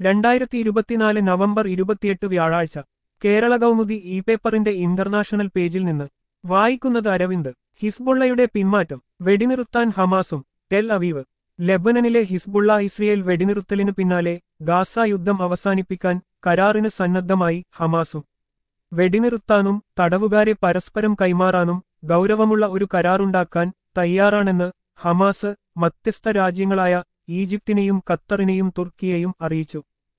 രണ്ടായിരത്തി ഇരുപത്തിനാല് നവംബർ ഇരുപത്തിയെട്ട് വ്യാഴാഴ്ച കേരള കൗമുദി ഇ പേപ്പറിന്റെ ഇന്റർനാഷണൽ പേജിൽ നിന്ന് വായിക്കുന്നത് അരവിന്ദ് ഹിസ്ബുള്ളയുടെ പിന്മാറ്റം വെടിനിറുത്താൻ ഹമാസും ടെൽ അവീവ് ലെബനനിലെ ഹിസ്ബുള്ള ഇസ്രയേൽ വെടിനിറുത്തലിനു പിന്നാലെ ഗാസ യുദ്ധം അവസാനിപ്പിക്കാൻ കരാറിന് സന്നദ്ധമായി ഹമാസും വെടിനിറുത്താനും തടവുകാരെ പരസ്പരം കൈമാറാനും ഗൗരവമുള്ള ഒരു കരാറുണ്ടാക്കാൻ തയ്യാറാണെന്ന് ഹമാസ് മധ്യസ്ഥ രാജ്യങ്ങളായ ഈജിപ്തിനെയും ഖത്തറിനെയും തുർക്കിയെയും അറിയിച്ചു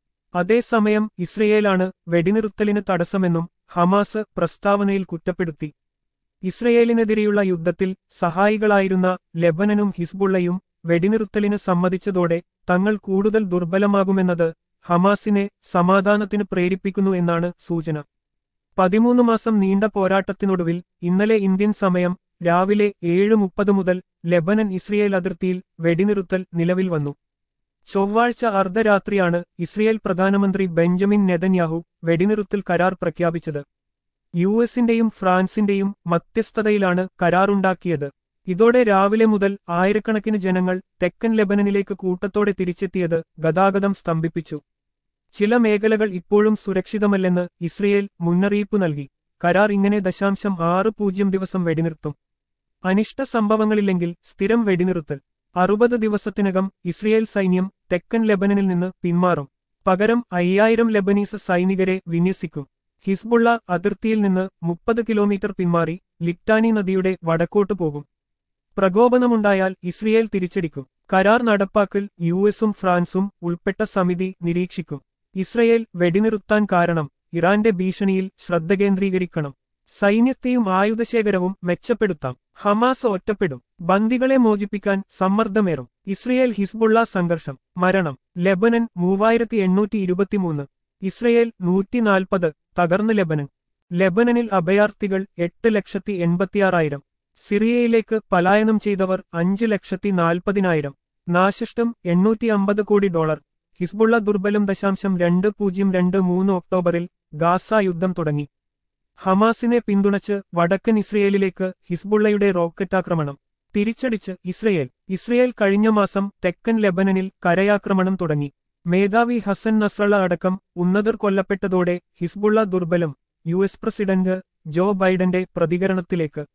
അതേസമയം ഇസ്രയേലാണ് വെടിനിറുത്തലിന് തടസ്സമെന്നും ഹമാസ് പ്രസ്താവനയിൽ കുറ്റപ്പെടുത്തി ഇസ്രയേലിനെതിരെയുള്ള യുദ്ധത്തിൽ സഹായികളായിരുന്ന ലെബനനും ഹിസ്ബുള്ളയും വെടിനിറുത്തലിന് സമ്മതിച്ചതോടെ തങ്ങൾ കൂടുതൽ ദുർബലമാകുമെന്നത് ഹമാസിനെ സമാധാനത്തിന് പ്രേരിപ്പിക്കുന്നു എന്നാണ് സൂചന പതിമൂന്ന് മാസം നീണ്ട പോരാട്ടത്തിനൊടുവിൽ ഇന്നലെ ഇന്ത്യൻ സമയം രാവിലെ ഏഴ് മുപ്പത് മുതൽ ലെബനൻ ഇസ്രയേൽ അതിർത്തിയിൽ വെടിനിറുത്തൽ നിലവിൽ വന്നു ചൊവ്വാഴ്ച അർദ്ധരാത്രിയാണ് ഇസ്രയേൽ പ്രധാനമന്ത്രി ബെഞ്ചമിൻ നെതന്യാഹു വെടിനിറുത്തൽ കരാർ പ്രഖ്യാപിച്ചത് യു എസിന്റെയും ഫ്രാൻസിന്റെയും മധ്യസ്ഥതയിലാണ് കരാറുണ്ടാക്കിയത് ഇതോടെ രാവിലെ മുതൽ ആയിരക്കണക്കിന് ജനങ്ങൾ തെക്കൻ ലെബനനിലേക്ക് കൂട്ടത്തോടെ തിരിച്ചെത്തിയത് ഗതാഗതം സ്തംഭിപ്പിച്ചു ചില മേഖലകൾ ഇപ്പോഴും സുരക്ഷിതമല്ലെന്ന് ഇസ്രയേൽ മുന്നറിയിപ്പ് നൽകി കരാർ ഇങ്ങനെ ദശാംശം ആറ് പൂജ്യം ദിവസം വെടിനിർത്തും അനിഷ്ട സംഭവങ്ങളില്ലെങ്കിൽ സ്ഥിരം വെടിനിർത്തൽ അറുപത് ദിവസത്തിനകം ഇസ്രയേൽ സൈന്യം തെക്കൻ ലെബനനിൽ നിന്ന് പിന്മാറും പകരം അയ്യായിരം ലെബനീസ് സൈനികരെ വിന്യസിക്കും ഹിസ്ബുള്ള അതിർത്തിയിൽ നിന്ന് മുപ്പത് കിലോമീറ്റർ പിന്മാറി ലിറ്റാനി നദിയുടെ വടക്കോട്ട് പോകും പ്രകോപനമുണ്ടായാൽ ഇസ്രയേൽ തിരിച്ചടിക്കും കരാർ നടപ്പാക്കൽ യു എസും ഫ്രാൻസും ഉൾപ്പെട്ട സമിതി നിരീക്ഷിക്കും ഇസ്രയേൽ വെടിനിറുത്താൻ കാരണം ഇറാന്റെ ഭീഷണിയിൽ ശ്രദ്ധ കേന്ദ്രീകരിക്കണം സൈന്യത്തെയും ആയുധശേഖരവും മെച്ചപ്പെടുത്താം ഹമാസ് ഒറ്റപ്പെടും ബന്ദികളെ മോചിപ്പിക്കാൻ സമ്മർദ്ദമേറും ഇസ്രയേൽ ഹിസ്ബുള്ള സംഘർഷം മരണം ലെബനൻ മൂവായിരത്തി എണ്ണൂറ്റി ഇരുപത്തിമൂന്ന് ഇസ്രയേൽ നൂറ്റിനാൽപ്പത് തകർന്ന് ലെബനൻ ലെബനനിൽ അഭയാർത്ഥികൾ എട്ട് ലക്ഷത്തി എൺപത്തിയാറായിരം സിറിയയിലേക്ക് പലായനം ചെയ്തവർ അഞ്ച് ലക്ഷത്തി നാൽപ്പതിനായിരം നാശിഷ്ടം എണ്ണൂറ്റി അമ്പത് കോടി ഡോളർ ഹിസ്ബുള്ള ദുർബലം ദശാംശം രണ്ട് പൂജ്യം രണ്ട് മൂന്ന് ഒക്ടോബറിൽ ഗാസ യുദ്ധം തുടങ്ങി ഹമാസിനെ പിന്തുണച്ച് വടക്കൻ ഇസ്രയേലിലേക്ക് ഹിസ്ബുള്ളയുടെ റോക്കറ്റാക്രമണം തിരിച്ചടിച്ച് ഇസ്രയേൽ ഇസ്രയേൽ കഴിഞ്ഞ മാസം തെക്കൻ ലെബനനിൽ കരയാക്രമണം തുടങ്ങി മേധാവി ഹസൻ നസ്രള്ള അടക്കം ഉന്നതർ കൊല്ലപ്പെട്ടതോടെ ഹിസ്ബുള്ള ദുർബലം യു എസ് പ്രസിഡന്റ് ജോ ബൈഡന്റെ പ്രതികരണത്തിലേക്ക്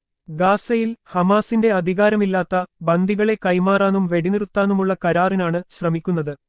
ഗാസയിൽ ഹമാസിന്റെ അധികാരമില്ലാത്ത ബന്ദികളെ കൈമാറാനും വെടിനിർത്താനുമുള്ള കരാറിനാണ് ശ്രമിക്കുന്നത്